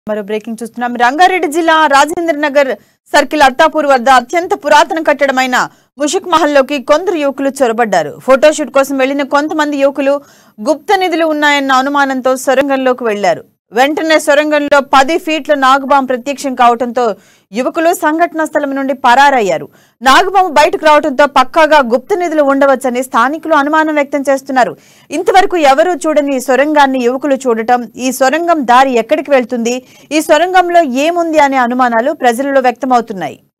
మరో బ్రేకింగ్ చూస్తున్నాం రంగారెడ్డి జిల్లా రాజేంద్ర నగర్ సర్కిల్ అత్తాపూర్ వద్ద అత్యంత పురాతన కట్టడమైన ముషిక్ మహల్లోకి కొందరు యువకులు చొరబడ్డారు ఫోటోషూట్ కోసం వెళ్లిన కొంతమంది యువకులు గుప్త నిధులు ఉన్నాయన్న అనుమానంతో సొరంగంలోకి వెళ్లారు వెంటనే సొరంగంలో పది ఫీట్ల నాగుబాం ప్రత్యక్షం కావడంతో యువకులు సంఘటనా స్థలం నుండి పరారయ్యారు నాగుబాము బయటకు రావడంతో పక్కాగా గుప్త నిధులు ఉండవచ్చని స్థానికులు అనుమానం వ్యక్తం చేస్తున్నారు ఇంతవరకు ఎవరూ చూడని ఈ సొరంగాన్ని యువకులు చూడటం ఈ సొరంగం దారి ఎక్కడికి వెళ్తుంది ఈ సొరంగంలో ఏముంది అనే అనుమానాలు ప్రజలలో వ్యక్తమవుతున్నాయి